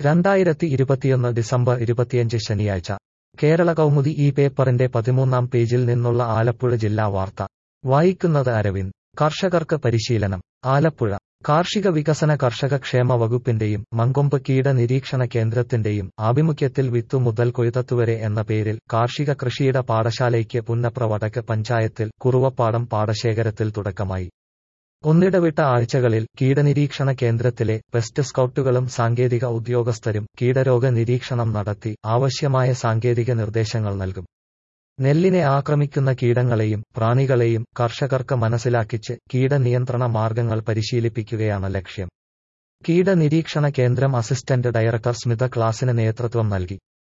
രണ്ടായിരത്തി ഇരുപത്തിയൊന്ന് ഡിസംബർ ഇരുപത്തിയഞ്ച് ശനിയാഴ്ച കേരള കൗമുദി ഈ പേപ്പറിന്റെ പതിമൂന്നാം പേജിൽ നിന്നുള്ള ആലപ്പുഴ ജില്ലാ വാർത്ത വായിക്കുന്നത് അരവിന്ദ് കർഷകർക്ക് പരിശീലനം ആലപ്പുഴ കാർഷിക വികസന കർഷക ക്ഷേമ വകുപ്പിന്റെയും മങ്കൊമ്പ് കീട നിരീക്ഷണ കേന്ദ്രത്തിന്റെയും ആഭിമുഖ്യത്തിൽ വിത്തു മുതൽ കൊയ്തത്തുവരെ എന്ന പേരിൽ കാർഷിക കൃഷിയിട പാഠശാലയ്ക്ക് പുന്നപ്ര വടക്ക് പഞ്ചായത്തിൽ കുറുവപ്പാടം പാടശേഖരത്തിൽ തുടക്കമായി ഒന്നിടവിട്ട ആഴ്ചകളിൽ കീടനിരീക്ഷണ കേന്ദ്രത്തിലെ പെസ്റ്റ് സ്കൗട്ടുകളും സാങ്കേതിക ഉദ്യോഗസ്ഥരും കീടരോഗ നിരീക്ഷണം നടത്തി ആവശ്യമായ സാങ്കേതിക നിർദ്ദേശങ്ങൾ നൽകും നെല്ലിനെ ആക്രമിക്കുന്ന കീടങ്ങളെയും പ്രാണികളെയും കർഷകർക്ക് മനസ്സിലാക്കിച്ച് കീടനിയന്ത്രണ മാർഗങ്ങൾ പരിശീലിപ്പിക്കുകയാണ് ലക്ഷ്യം കീടനിരീക്ഷണ കേന്ദ്രം അസിസ്റ്റന്റ് ഡയറക്ടർ സ്മിത ക്ലാസിന് നേതൃത്വം നൽകി